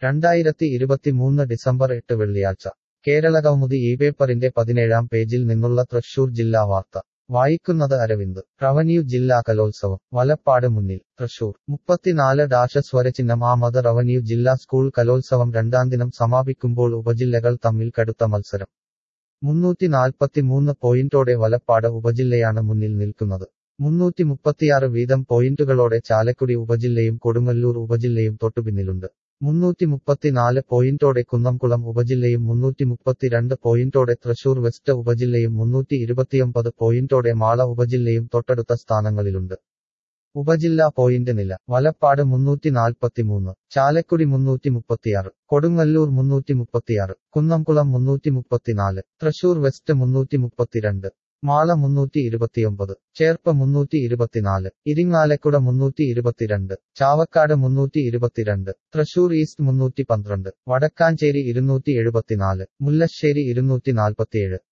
രണ്ടായിരത്തി ഇരുപത്തിമൂന്ന് ഡിസംബർ എട്ട് വെള്ളിയാഴ്ച കേരള കൗമുദി ഈ പേപ്പറിന്റെ പതിനേഴാം പേജിൽ നിന്നുള്ള തൃശൂർ ജില്ലാ വാർത്ത വായിക്കുന്നത് അരവിന്ദ് റവന്യൂ ജില്ലാ കലോത്സവം വലപ്പാട് മുന്നിൽ തൃശൂർ മുപ്പത്തിനാല് ഡാഷ സ്വരചിഹ്നം ആമത് റവന്യൂ ജില്ലാ സ്കൂൾ കലോത്സവം രണ്ടാം ദിനം സമാപിക്കുമ്പോൾ ഉപജില്ലകൾ തമ്മിൽ കടുത്ത മത്സരം മുന്നൂറ്റി നാൽപ്പത്തിമൂന്ന് പോയിന്റോടെ വലപ്പാട് ഉപജില്ലയാണ് മുന്നിൽ നിൽക്കുന്നത് മുന്നൂറ്റി മുപ്പത്തിയാറ് വീതം പോയിന്റുകളോടെ ചാലക്കുടി ഉപജില്ലയും കൊടുങ്ങല്ലൂർ ഉപജില്ലയും തൊട്ടുപിന്നിലുണ്ട് മുന്നൂറ്റി മുപ്പത്തിനാല് പോയിന്റോടെ കുന്നംകുളം ഉപജില്ലയും മുന്നൂറ്റി മുപ്പത്തിരണ്ട് പോയിന്റോടെ തൃശൂർ വെസ്റ്റ് ഉപജില്ലയും മുന്നൂറ്റി ഇരുപത്തിയൊമ്പത് പോയിന്റോടെ മാള ഉപജില്ലയും തൊട്ടടുത്ത സ്ഥാനങ്ങളിലുണ്ട് ഉപജില്ലാ പോയിന്റ് നില വലപ്പാട് മുന്നൂറ്റി നാൽപ്പത്തിമൂന്ന് ചാലക്കുടി മുന്നൂറ്റി മുപ്പത്തിയാറ് കൊടുങ്ങല്ലൂർ മുന്നൂറ്റി മുപ്പത്തിയാറ് കുന്നംകുളം മുന്നൂറ്റി മുപ്പത്തിനാല് തൃശൂർ വെസ്റ്റ് മുന്നൂറ്റി മുപ്പത്തിരണ്ട് മാള മുന്നൂറ്റി ഇരുപത്തിയൊമ്പത് ചേർപ്പ് മുന്നൂറ്റി ഇരുപത്തിനാല് ഇരിങ്ങാലക്കുട മുന്നൂറ്റി ഇരുപത്തിരണ്ട് ചാവക്കാട് മുന്നൂറ്റി ഇരുപത്തിരണ്ട് തൃശൂർ ഈസ്റ്റ് മുന്നൂറ്റി പന്ത്രണ്ട് വടക്കാഞ്ചേരി ഇരുന്നൂറ്റി എഴുപത്തിനാല് മുല്ലശ്ശേരി ഇരുന്നൂറ്റി നാൽപ്പത്തിയേഴ്